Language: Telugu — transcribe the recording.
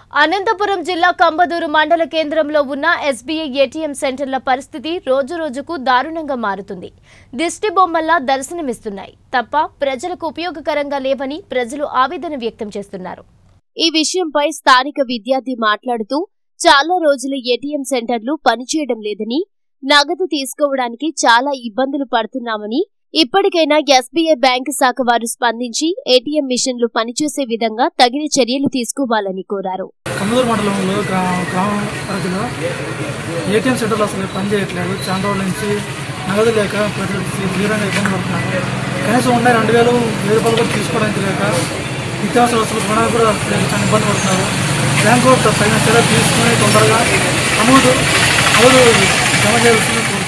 అనంతపురం జిల్లా కంబదూరు మండల కేంద్రంలో ఉన్న ఎస్బీఐ ఏటీఎం సెంటర్ల పరిస్థితి రోజురోజుకు దారుణంగా మారుతుంది దిష్టి బొమ్మల్లా దర్శనమిస్తున్నాయి తప్ప ప్రజలకు ఉపయోగకరంగా లేవని ప్రజలు ఆవేదన వ్యక్తం చేస్తున్నారు ఈ విషయంపై స్థానిక విద్యార్థి మాట్లాడుతూ చాలా రోజుల ఏటీఎం సెంటర్లు పనిచేయడం లేదని నగదు తీసుకోవడానికి చాలా ఇబ్బందులు పడుతున్నామని ఇప్పటికైనా ఎస్బీఐ బ్యాంకు శాఖ వారు స్పందించి ఏటీఎం మిషన్లు పనిచేసే విధంగా తగిన చర్యలు తీసుకోవాలని కోరారు కమ్మదూరు మండలంలో గ్రా గ్రామ పరిధిలో ఏటీఎం సెంటర్లు అసలు పని చేయట్లేదు చాలా రోజుల నుంచి నగదు లేక ప్రజలు తీవ్రంగా ఇబ్బంది పడుతున్నారు కనీసం ఉండే రెండు వేలు వెయ్యి రూపాయలు కూడా తీసుకోవడానికి లేక నిత్యావసర వస్తువులు కొనడానికి కూడా లేక చాలా ఇబ్బంది పడుతున్నారు బ్యాంకు తగిన చర్యలు తీసుకుని తొందరగా అమౌంట్ నగదు జమ చేయాల్సింది